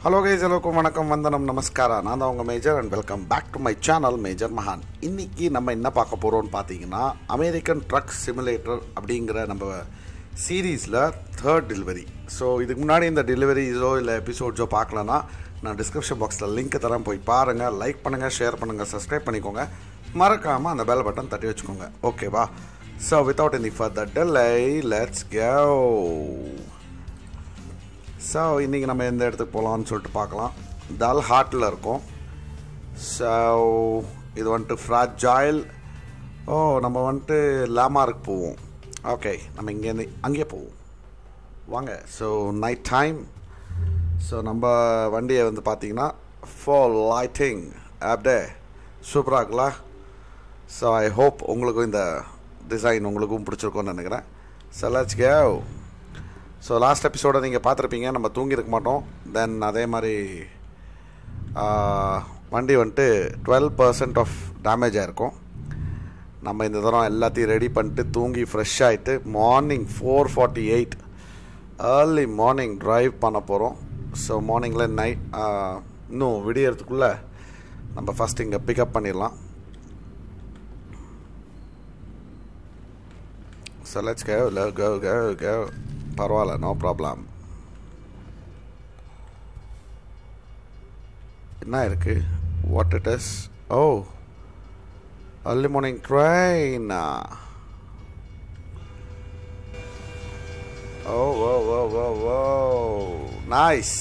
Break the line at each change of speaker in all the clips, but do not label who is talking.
Hello guys எல்லோருக்கும் வணக்கம் வந்தனம் நமஸ்காரா நான் தான் உங்கள் major and welcome back to my channel major மகான் இன்னைக்கு நம்ம என்ன பார்க்க போகிறோம்னு பார்த்தீங்கன்னா அமெரிக்கன் ட்ரக் சிமுலேட்டர் அப்படிங்கிற நம்ம சீரீஸில் தேர்ட் டெலிவரி ஸோ இதுக்கு முன்னாடி இந்த டெலிவரிஸோ இல்லை எபிசோட்ஸோ பார்க்கலன்னா நான் டிஸ்கிரிப்ஷன் பாக்ஸில் லிங்க் தரேன் போய் பாருங்கள் லைக் பண்ணுங்கள் ஷேர் பண்ணுங்கள் சப்ஸ்கிரைப் பண்ணிக்கோங்க மறக்காமல் அந்த பெல் பட்டன் தட்டி வச்சுக்கோங்க ஓகேவா so without any further delay let's go so இன்றைக்கி நம்ம எந்த இடத்துக்கு போகலான்னு சொல்லிட்டு பார்க்கலாம் டல் ஹார்ட்டில் இருக்கோம் ஸோ இது வந்துட்டு ஃப்ராஜாயில் ஓ நம்ம வந்துட்டு லேமார்க் போவோம் ஓகே நம்ம இங்கேருந்து அங்கேயே போவோம் வாங்க ஸோ நைட் டைம் ஸோ நம்ம வண்டியை வந்து பார்த்தீங்கன்னா ஃபால் லைட்டிங் அப்படியே சூப்பராக இருக்குல்ல ஸோ ஐ ஹோப் உங்களுக்கும் இந்த டிசைன் உங்களுக்கும் பிடிச்சிருக்கும்னு நினைக்கிறேன் ஸோ லெட்ஸ் கேவ் ஸோ லாஸ்ட் எபிசோடை நீங்கள் பார்த்துருப்பீங்க நம்ம தூங்கியிருக்க மாட்டோம் தென் அதே மாதிரி வண்டி வந்துட்டு டுவெல் பர்சன்ட் ஆஃப் டேமேஜ் ஆகிருக்கும் நம்ம இந்த தரம் எல்லாத்தையும் ரெடி பண்ணிட்டு தூங்கி ஃப்ரெஷ் ஆகிட்டு morning four forty eight early morning drive பண்ண போகிறோம் ஸோ மார்னிங்கில் நைட் இன்னும் விடியறதுக்குள்ளே நம்ம ஃபஸ்ட் இங்கே பிக்கப் பண்ணிடலாம் ஸோ லெட்ஸ் கோ லோ கோ கோ கோ பரவாயில்ல நோ ப்ராப்ளம் என்ன இருக்கு what it is oh early morning train oh oh oh oh oh nice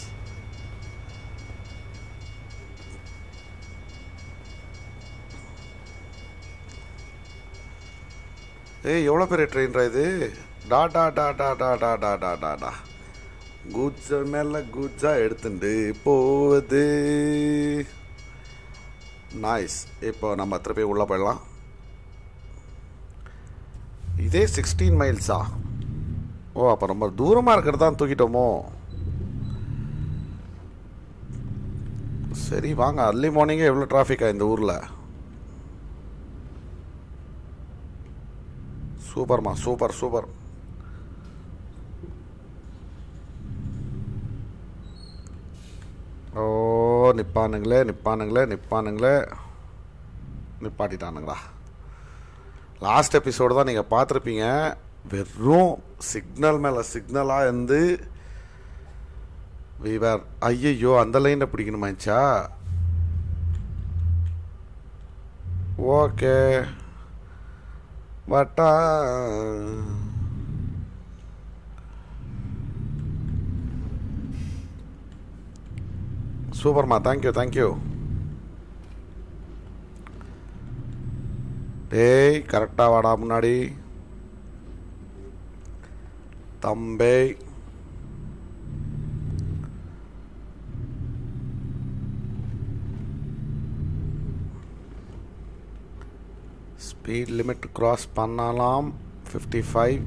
ஏய் எவ்வளோ பெரிய ட்ரெயின்ரா இது டா டா டா டா டா டா டா டா டா டா குஜ்ஜ மேல குஜ்ஜா எடுத்துண்டு போகுது நைஸ் இப்போ நம்ம திருப்பி உள்ளே போயிடலாம் இதே சிக்ஸ்டீன் மைல்ஸா ஓ அப்போ ரொம்ப தூரமாக இருக்கிறது தான் தூக்கிட்டோமோ சரி வாங்க அர்லி மார்னிங்கே எவ்வளோ டிராஃபிக்கா இந்த ஊரில் சூப்பர்மா சூப்பர் சூப்பர் ஓ நிப்பானுங்களே நிப்பானுங்களே நிப்பானுங்களே நிப்பாட்டிட்டானுங்களா லாஸ்ட் எபிசோடு தான் நீங்கள் பார்த்துருப்பீங்க வெறும் சிக்னல் மேலே சிக்னலாக இருந்து வீவர் ஐயையோ அந்த லைனில் பிடிக்கணுமாச்சா ஓகே பட்டா சூப்பர்மா தேங்க்யூ தேங்க்யூ டேய் கரெக்டாக வாடா முன்னாடி தம்பே ஸ்பீட் லிமிட் கிராஸ் பண்ணலாம் ஃபிஃப்டி ஃபைவ்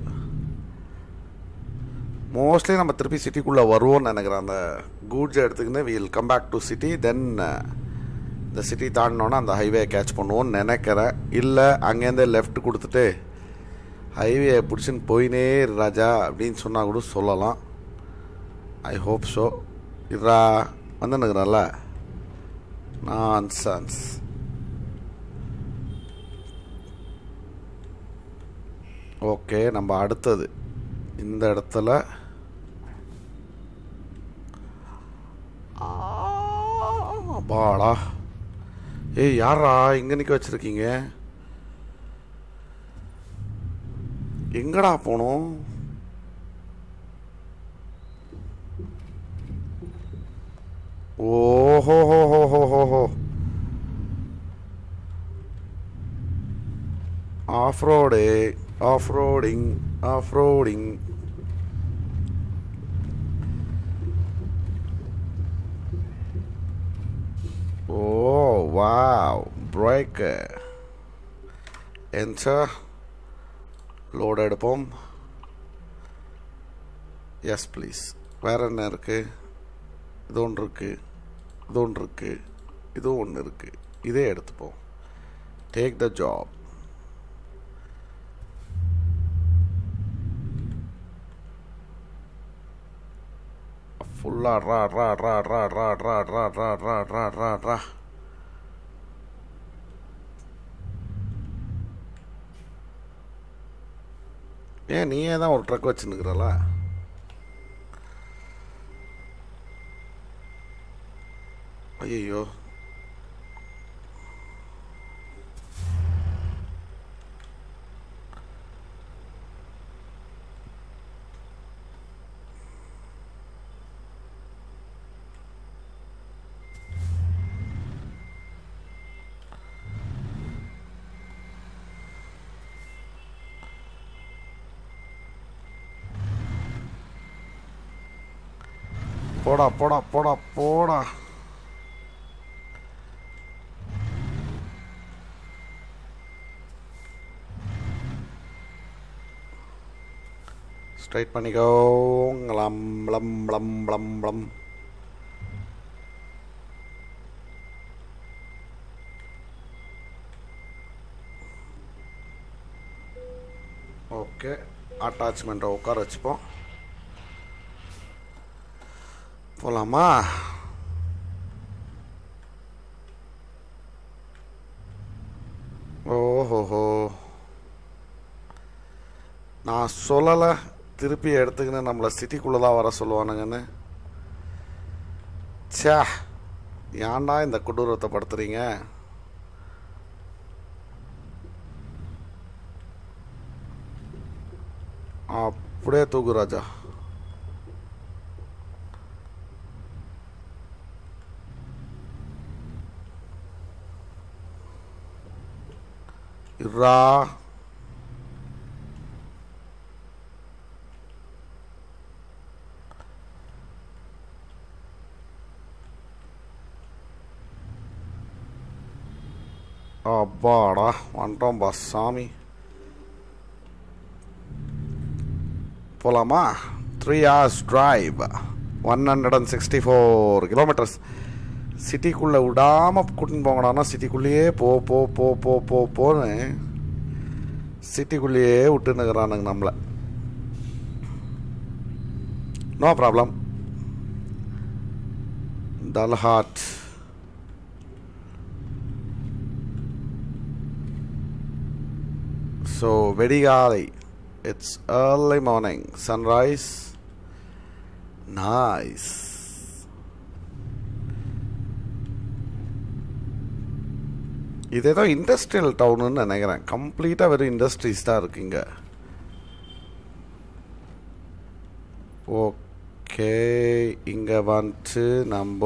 மோஸ்ட்லி நம்ம திருப்பி சிட்டிக்குள்ளே வருவோம்னு நினைக்கிறேன் அந்த கூட்ஸ் எடுத்துக்கின்னு we'll come back to city then இந்த சிட்டி தாண்டினோன்னா அந்த ஹைவே கேட்ச் பண்ணுவோம்னு நினைக்கிறேன் இல்லை அங்கேருந்தே லெஃப்ட் கொடுத்துட்டு ஹைவே பிடிச்சின்னு போயினே இரு ராஜா அப்படின்னு சொன்னால் கூட சொல்லலாம் ஐ ஹோப் ஸோ இதா வந்துனுக்குறேன்ல நான் சான்ஸ் ஓகே நம்ம அடுத்தது இந்த இடத்துல பாடா ஏய் யாரா இங்க நிக்க வச்சிருக்கீங்க எங்கடா போனோம் ஓஹோ ஹோ ஹோ ஹோ ஹோ ஹோ off road off roading off roading oh wow brake என்சர் லோடு எடுப்போம் எஸ் ப்ளீஸ் வேற என்ன இருக்கு இது ஒன்று இருக்கு இது ஒன்று இருக்கு இதுவும் ஒன்று இருக்கு இதே எடுத்துப்போம் டேக் த ஜாப் ஃபுல்லாக ரா ரா ரா ரா ரா ரா ரா ரா ரா ரா ரா ரா ஏன் நீயே தான் ஒரு ட்ரக் வச்சுன்னுக்குறல ஐயோ போடா போடா போடா போடா ஸ்ட்ரைட் பண்ணிக்கோ லம் லம் லம் லம் லம் ஓகே அட்டாச்மெண்ட்டை உட்கார வச்சுப்போம் போலாமா ஓஹோஹோ நான் சொல்லலை திருப்பி எடுத்துக்கின்னு நம்மளை சிட்டிக்குள்ளே தான் வர சொல்லுவானுங்கன்னு ச்சே ஏன்டா இந்த கொடூரத்தை படுத்துறீங்க அப்படியே தூக்கு ராஜா இர்ரா அப்பாடா வந்துட்டோம் பா சாமி போலாமா three hours drive one hundred and sixty four kilometres சிட்டிக்குள்ளே விடாமல் கூட்டின்னு போங்கடான்னா சிட்டிக்குள்ளேயே போ போ போ போ போ போன்னு சிட்டிக்குள்ளேயே விட்டுன்னுக்குறானுங்க நம்மளை நோ ப்ராப்ளம் டல்ஹாட் ஸோ வெடிகாலை it's early morning sunrise nice இது ஏதோ இண்டஸ்ட்ரியல் டவுனுன்னு நினைக்கிறேன் கம்ப்ளீட்டாக வெறும் இண்டஸ்ட்ரீஸ் தான் இருக்குங்க ஓகே இங்கே வந்துட்டு நம்ம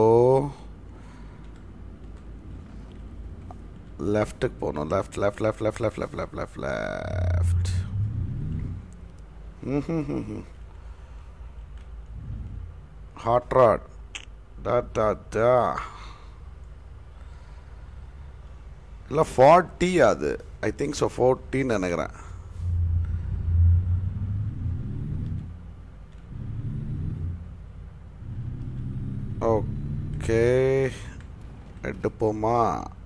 லெஃப்ட்டுக்கு போகணும் left left left left left left left left left hot rod டா டா டா இல்லை ஃபார்ட்டி அது ஐ திங்க் ஸோ ஃபோர்ட்டின்னு நினைக்கிறேன் ஓகே எடுப்போமா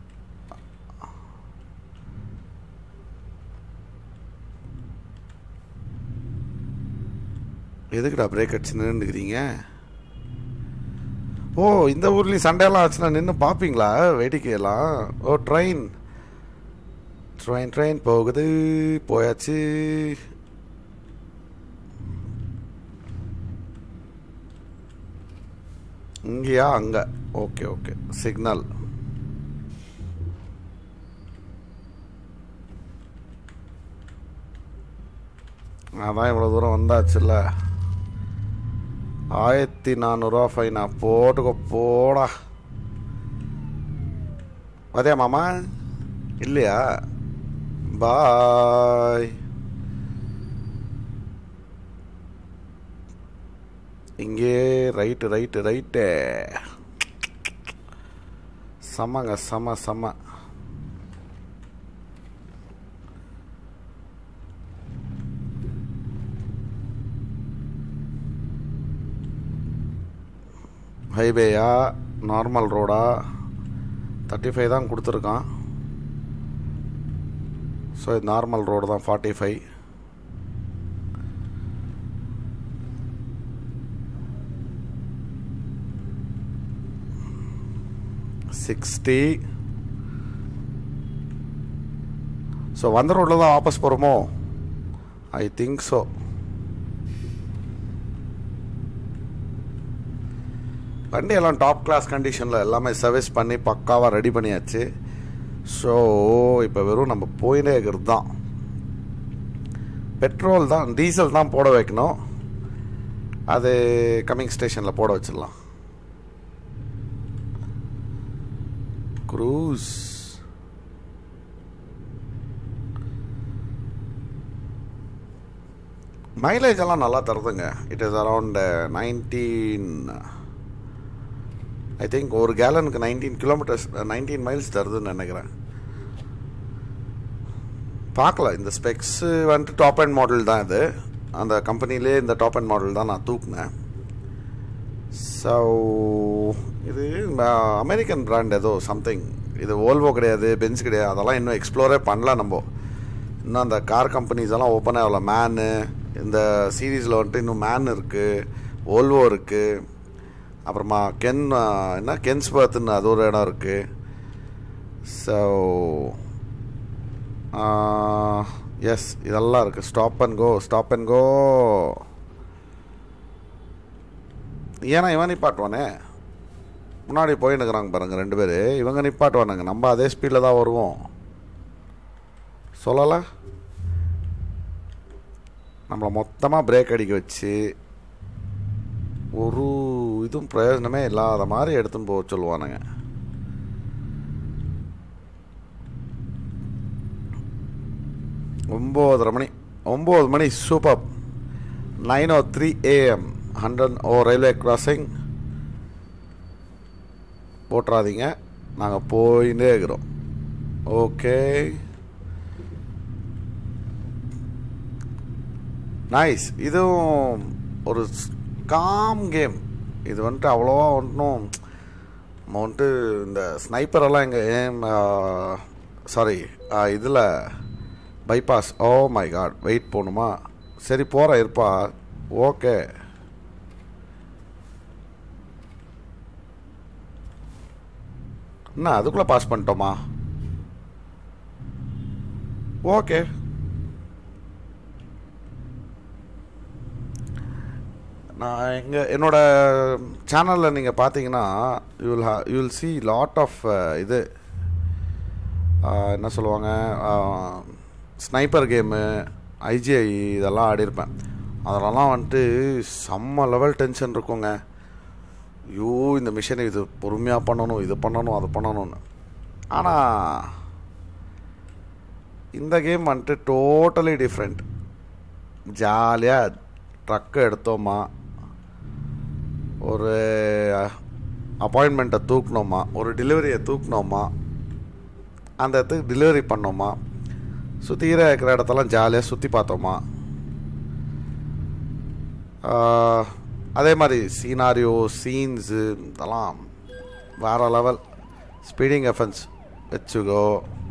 எதுக்குடா பிரேக் அடிச்சு நின்றுக்கிறீங்க ஓ இந்த ஊர்லேயும் சண்டையெல்லாம் ஆச்சுன்னா நின்று பார்ப்பீங்களா வேடிக்கையெல்லாம் ஓ ட்ரெயின் ட்ரெயின் ட்ரெயின் போகுது போயாச்சு இங்கேயா அங்கே ஓகே ஓகே சிக்னல் அதான் இவ்வளோ தூரம் வந்தாச்சுல்ல ஆயிரத்தி நானூறுரூவா ஃபைனா போட்டுக்கோ போடா அதே மாமா இல்லையா பாய் இங்கே ரைட்டு ரைட்டு ரைட்டு செம்மங்க செம செம ஹைவேயா நார்மல் ரோடா தேர்ட்டி ஃபைவ் தான் கொடுத்துருக்கான் ஸோ இது நார்மல் ரோடு தான் ஃபார்ட்டி ஃபைவ் சிக்ஸ்டி ஸோ வந்த ரோட்டில் தான் வாபஸ் போகிறோமோ ஐ திங்க் ஸோ வண்டி எல்லாம் டாப் கிளாஸ் கண்டிஷனில் எல்லாமே சர்வீஸ் பண்ணி பக்காவாக ரெடி பண்ணியாச்சு ஸோ இப்போ வெறும் நம்ம போயினே இருக்கிறது தான் பெட்ரோல் தான் டீசல் தான் போட வைக்கணும் அது கம்மிங் ஸ்டேஷனில் போட வச்சிடலாம் க்ரூஸ் மைலேஜ் எல்லாம் நல்லா தருதுங்க it is around nineteen I think ஒரு கேலனுக்கு நைன்டீன் கிலோமீட்டர்ஸ் நைன்டீன் மைல்ஸ் தருதுன்னு நினைக்கிறேன் பார்க்கலாம் இந்த ஸ்பெக்ஸு வந்துட்டு டாப் அண்ட் மாடல் தான் இது அந்த கம்பெனிலே இந்த டாப் அண்ட் மாடல் தான் நான் தூக்குனேன் ஸோ இது அமெரிக்கன் பிராண்ட் ஏதோ சம்திங் இது ஓல்வோ கிடையாது பென்ஸ் கிடையாது அதெல்லாம் இன்னும் எக்ஸ்ப்ளோரே பண்ணல நம்ம இன்னும் அந்த கார் கம்பெனிஸ் எல்லாம் ஓப்பன் ஆகல மேனு இந்த சீரீஸில் வந்துட்டு இன்னும் மேன் இருக்குது ஓல்வோ இருக்குது அப்புறமா கென் என்ன கென்ஸ்பர்த்துன்னு அது ஒரு இடம் இருக்குது ஸோ எஸ் இதெல்லாம் இருக்குது stop and go stop and go ஏன்னா இவன் நிப்பாட்டுவானே முன்னாடி போய் நிற்கிறாங்க பாருங்க ரெண்டு பேர் இவங்க நிப்பாட்டுவானுங்க நம்ம அதே ஸ்பீடில் தான் வருவோம் சொல்லலை நம்மளை மொத்தமாக பிரேக் அடிக்க வச்சு ஒரு இதுவும் பிரயோஜனமே இல்லாத மாதிரி எடுத்துன்னு போக சொல்லுவானுங்க ஒம்போதரை மணி ஒம்பது மணி super nine oh three AM hundred oh railway crossing போட்டுறாதீங்க நாங்கள் போயிட்டே இருக்கிறோம் ஓகே நைஸ் இதுவும் ஒரு காம் கேம் இது வந்துட்டு அவ்வளோவா ஒன்றும் நம்ம வந்துட்டு இந்த ஸ்னைப்பரெல்லாம் எங்கள் ஏம் சாரி இதில் bypass oh my God wait போகணுமா சரி போகிறேன் இருப்பா ஓகே என்ன அதுக்குள்ளே பாஸ் பண்ணிட்டோமா ஓகே நான் எங்கள் என்னோட சேனலில் நீங்கள் பார்த்தீங்கன்னா you will you will see lot of இது என்ன சொல்லுவாங்க ஸ்னைப்பர் கேமு ஐஜிஐ இதெல்லாம் ஆடிருப்பேன் அதெல்லாம் வந்துட்டு செம்ம லெவல் டென்ஷன் இருக்குங்க ஐயோ இந்த மிஷினை இது பொறுமையாக பண்ணணும் இது பண்ணணும் அது பண்ணணும்னு ஆனால் இந்த கேம் வந்துட்டு டோட்டலி டிஃப்ரெண்ட் ஜாலியாக ட்ரக்கை எடுத்தோமா ஒரு அப்பாயின்மெண்ட்டை தூக்கினோமா ஒரு டெலிவரியை தூக்கினோமா அந்த இடத்துக்கு டெலிவரி பண்ணோமா சுற்றிக்கிற இருக்கிற இடத்தெல்லாம் ஜாலியாக சுற்றி பார்த்தோமா அதே மாதிரி சீனாரியோ சீன்ஸு இதெல்லாம் வேறு லெவல் ஸ்பீடிங் எஃபென்ஸ் வச்சுக்கோ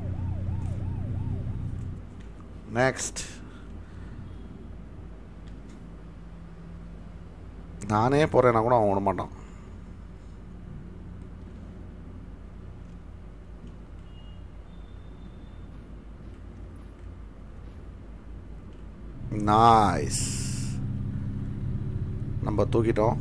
நெக்ஸ்ட் நானே போகிறேன்னா கூட அவன் விட மாட்டான் நாய்ஸ் நம்ம தூக்கிட்டோம்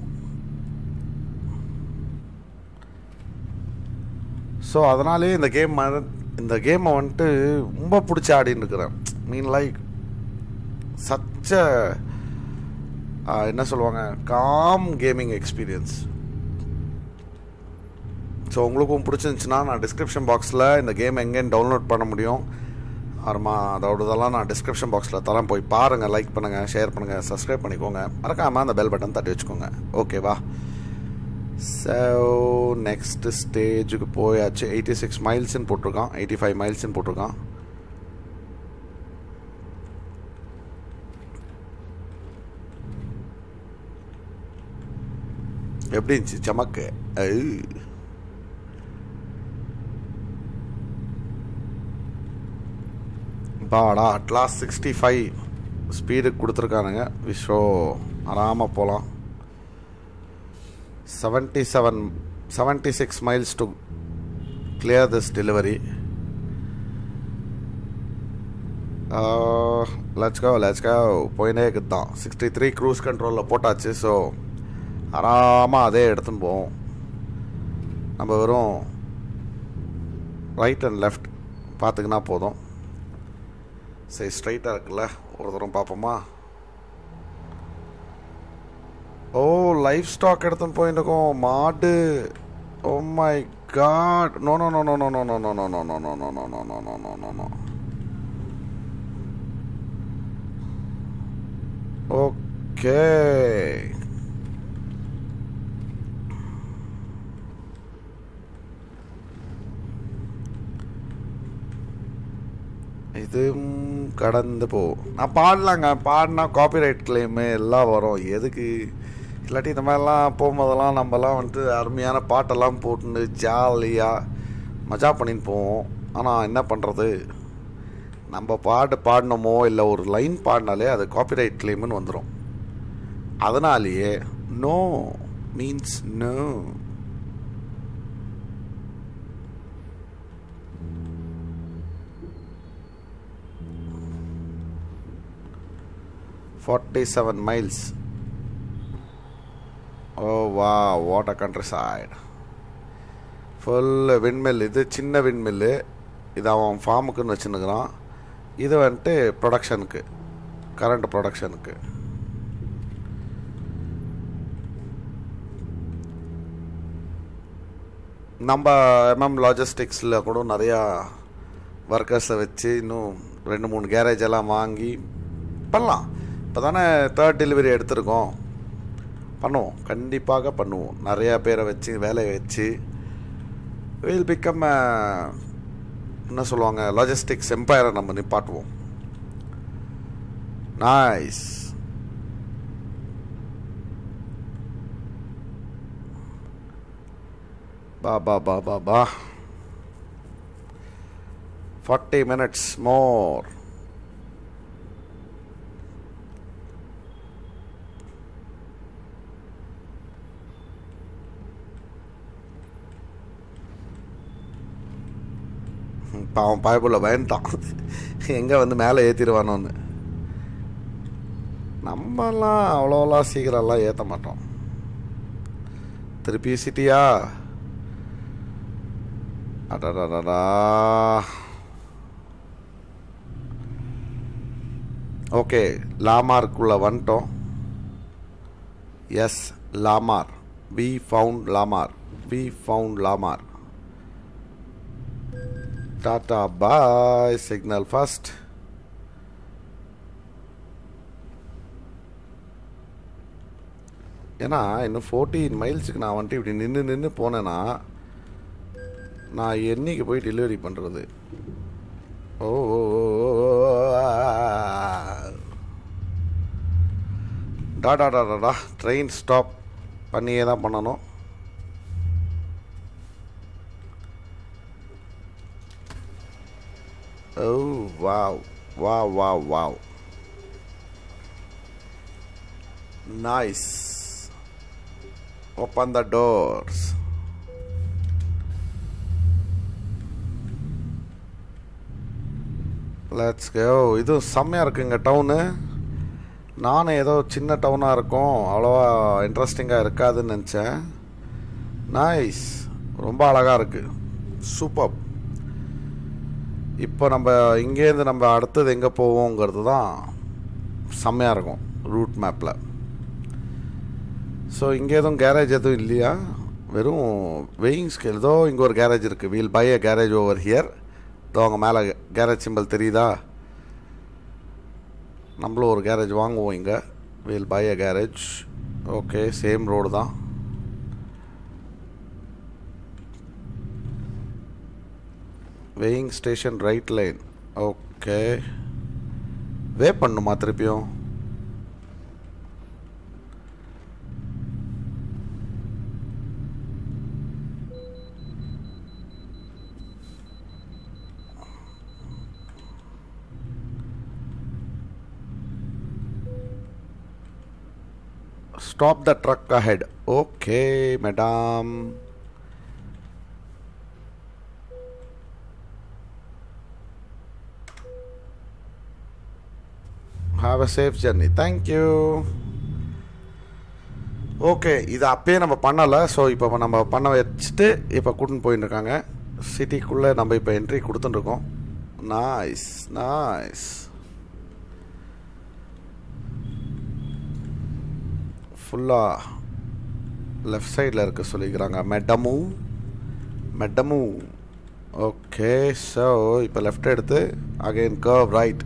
ஸோ அதனாலே இந்த கேம் இந்த கேமை வந்துட்டு ரொம்ப பிடிச்சி ஆடின்னு இருக்கிறேன் மீன் லைக் சச்ச என்ன சொல்லுவாங்க காம் கேமிங் எக்ஸ்பீரியன்ஸ் ஸோ உங்களுக்கும் பிடிச்சிருந்துச்சுன்னா நான் டிஸ்கிரிப்ஷன் பாக்ஸில் இந்த கேம் எங்கேன்னு டவுன்லோட் பண்ண முடியும் அப்புறமா அதோட இதெல்லாம் நான் டிஸ்கிரிப்ஷன் பாக்ஸில் தரேன் போய் பாருங்கள் லைக் பண்ணுங்கள் ஷேர் பண்ணுங்கள் சப்ஸ்கிரைப் பண்ணிக்கோங்க மறக்காமல் அந்த பெல் பட்டன் தட்டி வச்சுக்கோங்க ஓகேவா ஸோ நெக்ஸ்ட் ஸ்டேஜுக்கு போயாச்சு எயிட்டி சிக்ஸ் மைல்ஸ்ன்னு போட்டிருக்கான் எயிட்டி ஃபைவ் மைல்ஸ்ன்னு போட்டிருக்கான் எப்படி இருந்துச்சு சமக்கு பாடா அட்லாஸ் சிக்ஸ்டி ஃபைவ் ஸ்பீடுக்கு கொடுத்துருக்கானுங்க விஷ்வோ ஆறாமல் போகலாம் seventy seven seventy six miles to clear this delivery let's go let's go போயினே இருக்குது தான் சிக்ஸ்டி த்ரீ க்ரூஸ் கண்ட்ரோலில் போட்டாச்சு ஸோ ஆறாமல் அதே எடுத்துன்னு போவோம் நம்ம வெறும் ரைட் அண்ட் லெஃப்ட் பார்த்துக்கினா போதும் சரி ஸ்ட்ரைட்டாக இருக்குல்ல ஒரு தூரம் பார்ப்போமா ஓ லைஃப் ஸ்டாக் எடுத்துன்னு போயிட்டு இருக்கோம் மாடு oh my God no no no no no no no no no no no no no no no no no no no okay இது கடந்து போ நான் பாடலாங்க பாடினா காப்பிரைட் கிளைமு எல்லாம் வரும் எதுக்கு இல்லாட்டி இந்த மாதிரிலாம் போகும்போதெல்லாம் நம்மலாம் வந்துட்டு அருமையான பாட்டெல்லாம் போட்டுன்னு ஜாலியாக மஜா பண்ணின்னு போவோம் ஆனால் என்ன பண்ணுறது நம்ம பாட்டு பாடினோமோ இல்லை ஒரு லைன் பாடினாலே அது காப்பிரைட் கிளைம்னு வந்துடும் அதனாலேயே no means no forty seven miles oh வா what a countryside full windmill இது சின்ன விண்மில்லு இது அவன் ஃபார்முக்குன்னு வச்சுன்னுக்குறான் இது வந்துட்டு ப்ரொடக்ஷனுக்கு கரண்ட் ப்ரொடக்ஷனுக்கு நம்ம எம்எம் லாஜிஸ்டிக்ஸில் கூட நிறையா ஒர்க்கர்ஸை வச்சு இன்னும் ரெண்டு மூணு கேரேஜ் எல்லாம் வாங்கி பண்ணலாம் இப்போ தானே தேர்ட் டெலிவரி எடுத்திருக்கோம் பண்ணுவோம் கண்டிப்பாக பண்ணுவோம் நிறையா பேரை வச்சு வேலையை வச்சு வில் பிகம் என்ன சொல்லுவாங்க லாஜிஸ்டிக்ஸ் எம்பையரை நம்ம நிப்பாட்டுவோம் நாய்ஸ் பா பா பா பா பா ஃபார்ட்டி மினிட்ஸ் மோர் பாவம் பாயப்புள்ள பயன்ட்டான் எங்கே வந்து மேலே ஏற்றிடுவானோன்னு நம்மலாம் அவ்வளோலாம் சீக்கிரம்லாம் ஏற்ற மாட்டோம் திருப்பி சிட்டியா அடடடடா ஓகே லாமார்க்குள்ளே வந்துட்டோம் yes Lamar we found Lamar we found Lamar டாட்டா பாய் சிக்னல் ஃபர்ஸ்ட் ஏன்னா இன்னும் ஃபோர்டீன் மைல்ஸுக்கு நான் வந்துட்டு இப்படி நின்று நின்று போனேன்னா நான் என்னைக்கு போய் டெலிவரி பண்ணுறது ஓ ஓ, ஓ, ஓ, ஓ, ஆ. டா டா டா டா, டா ட்ரெயின் ஸ்டாப் பண்ணியே தான் பண்ணணும் Oh, wow. Wow, wow, wow. Nice. Open the doors. Let's go இது செம்மையாக இருக்குங்க டவுனு நானும் ஏதோ சின்ன டவுனாக இருக்கும் அவ்வளோவா இன்ட்ரெஸ்டிங்காக இருக்காதுன்னு நினச்சேன் நைஸ் ரொம்ப அழகாக இருக்குது சூப்பர் இப்போ நம்ம இங்கேருந்து நம்ம அடுத்தது எங்கே போவோங்கிறது தான் செம்மையாக இருக்கும் ரூட் மேப்பில் ஸோ இங்கே எதுவும் கேரேஜ் எதுவும் இல்லையா வெறும் வெயிங் ஸ்கேல் ஏதோ இங்கே ஒரு கேரேஜ் இருக்குது we'll buy a garage over here இதோ அங்கே மேலே கேரேஜ் சிம்பிள் தெரியுதா நம்மளும் ஒரு கேரேஜ் வாங்குவோம் இங்கே we'll buy a garage okay same road தான் weighing station right line okay வே பண்ணுமா திருப்பியும் Stop the truck ahead. Okay, madam. Have a safe journey thank you okay இது அப்பயே நம்ம பண்ணலை ஸோ இப்போ நம்ம பண்ண வச்சுட்டு இப்போ கூட்டின்னு போயின்னு இருக்காங்க சிட்டிக்குள்ளே நம்ம இப்போ என்ட்ரி கொடுத்துட்டுருக்கோம் நாய்ஸ் நாய்ஸ் ஃபுல்லாக லெஃப்ட் சைடில் இருக்க சொல்லிக்கிறாங்க மெடமு மெடமு ஓகே ஸோ இப்போ லெஃப்ட் எடுத்து அகைன் கர்வ் ரைட்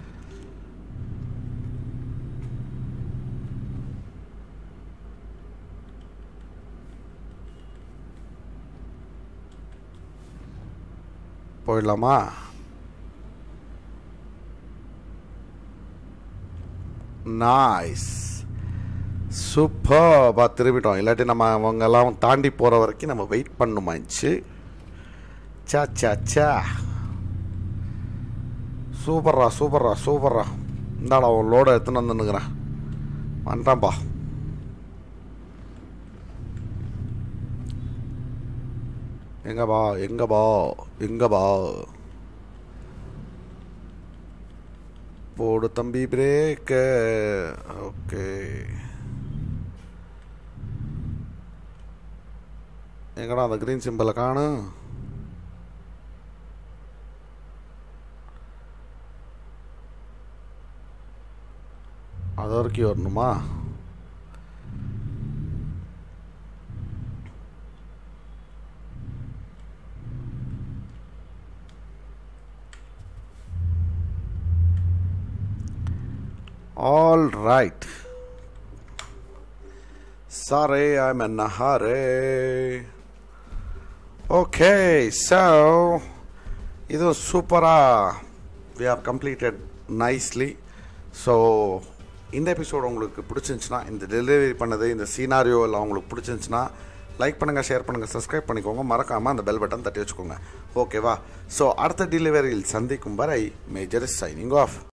போயிடலாமா நாய்ஸ் சூப்பர்பா திரும்பிட்டோம் இல்லாட்டி நம்ம அவங்கெல்லாம் தாண்டி போகிற வரைக்கும் நம்ம வெயிட் பண்ணுமாச்சு சா சா சா சூப்பர்ரா சூப்பர்ரா சூப்பர்ரா இந்தாடா அவன் லோடை எடுத்துன்னு வந்துன்னுக்குறேன் வந்துட்டான்ப்பா எங்க பா எங்க பா எங்க பா போடு தம்பி பிரேக்க ஓகே எங்கடா அந்த க்ரீன் சிம்பிளை காணும் அது வரைக்கும் வரணுமா All right. Sorry, I'm in a hurry. Okay, so இது சூப்பராக we have completed nicely. So இந்த எபிசோடு உங்களுக்கு பிடிச்சிருந்துச்சுன்னா இந்த டெலிவரி பண்ணது இந்த சீனாரியோ எல்லாம் உங்களுக்கு பிடிச்சிருந்துச்சுன்னா லைக் பண்ணுங்கள் ஷேர் பண்ணுங்கள் சப்ஸ்கிரைப் பண்ணிக்கோங்க மறக்காமல் அந்த பெல் பட்டன் தட்டி வச்சுக்கோங்க ஓகேவா ஸோ அடுத்த டெலிவரியில் சந்திக்கும் வரை மேஜர் இஸ் சைனிங் ஆஃப்